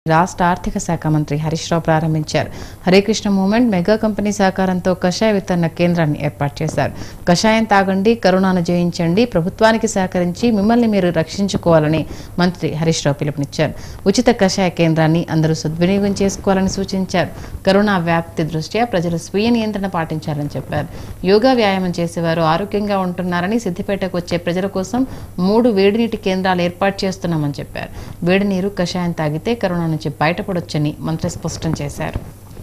రాష్ట్ర ఆర్థిక శాఖ మంత్రి హరీష్ రావు ప్రారంభించారు హరికృష్ణ మూమెంట్ మెగా కంపెనీ సహకారంతో కషాయ వితరణ కేంద్రాన్ని ఏర్పాటు చేశారు కషాయం తాగండి కరోనాను జయించండి ప్రభుత్వానికి సహకరించి మిమ్మల్ని మీరు రక్షించుకోవాలని మంత్రి హరీష్ రావు పిలుపునిచ్చారు ఉచిత కషాయ కేంద్రాన్ని అందరూ సద్వినియోగం చేసుకోవాలని సూచించారు కరోనా వ్యాప్తి దృష్ట్యా ప్రజలు స్వీయ నియంత్రణ పాటించాలని చెప్పారు యోగా వ్యాయామం చేసేవారు ఆరోగ్యంగా ఉంటున్నారని సిద్దిపేటకు వచ్చే ప్రజల కోసం మూడు వేడినీటి కేంద్రాలు ఏర్పాటు చేస్తున్నామని చెప్పారు వేడి నీరు కషాయం తాగితే కరోనా నుంచి బయటపడొచ్చని మంత్రి స్పష్టం చేశారు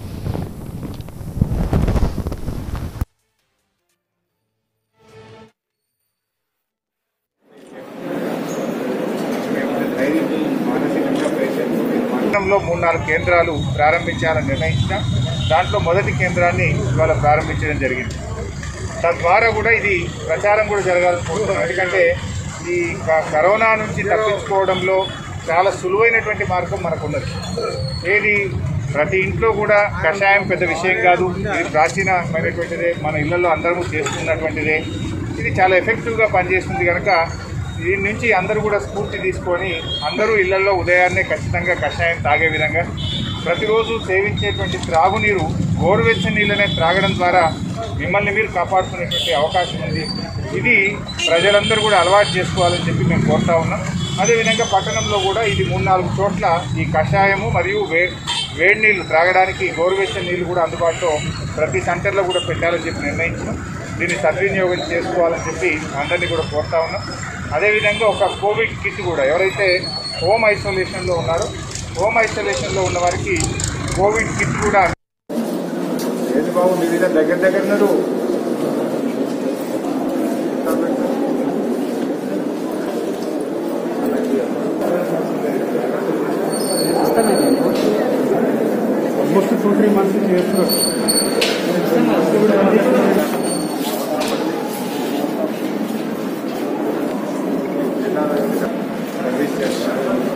పట్టణంలో మూడు నాలుగు కేంద్రాలు ప్రారంభించాలని నిర్ణయించిన దాంట్లో మొదటి కేంద్రాన్ని ఇవాళ ప్రారంభించడం జరిగింది తద్వారా కూడా ఇది ప్రచారం కూడా జరగాలనుకుంటున్నాం ఎందుకంటే ఈ క- కరోనా నుంచి తప్పించుకోవడంలో చాలా సులువైనటువంటి మార్గం మనకున్నది ఏది ప్రతి ఇంట్లో కూడా కషాయం పెద్ద విషయం కాదు ఇది ప్రాచీనమైనటువంటిదే మన ఇళ్లలో అందరము చేస్తున్నటువంటిదే ఇది చాలా ఎఫెక్టివ్గా పనిచేస్తుంది కనుక దీని నుంచి అందరూ కూడా స్ఫూర్తి తీసుకొని అందరూ ఇళ్లలో ఉదయాన్నే ఖచ్చితంగా కషాయం తాగే విధంగా ప్రతిరోజు సేవించేటువంటి త్రాగునీరు గోరువెచ్చని నీళ్ళనే త్రాగడం ద్వారా మిమ్మల్ని మీరు కాపాడుకునేటువంటి అవకాశం ఉంది ఇది ప్రజలందరూ కూడా అలవాటు చేసుకోవాలని చెప్పి మేము కోరుతా ఉన్నాం అదేవిధంగా పట్టణంలో కూడా ఇది మూడు నాలుగు చోట్ల ఈ కషాయము మరియు వే వేడి నీళ్లు త్రాగడానికి గోరువెచ్చని నీళ్లు కూడా అందుబాటులో ప్రతి సెంటర్లో కూడా పెట్టాలని చెప్పి నిర్ణయించినాం దీన్ని సద్వినియోగం చేసుకోవాలని చెప్పి అందరినీ కూడా కోరుతా ఉన్నాం అదేవిధంగా ఒక కోవిడ్ కిట్ కూడా ఎవరైతే హోమ్ ఐసోలేషన్లో ఉన్నారో హోమ్ ఐసోలేషన్లో ఉన్న వారికి కోవిడ్ కిట్ కూడా ఏది బాబు మీ దగ్గర దగ్గర దగ్గర ఉన్నారు ఆల్మోస్ట్ టూ త్రీ మంత్స్ నుంచి చేస్తున్నారు సర్వీస్ చేస్తున్నారు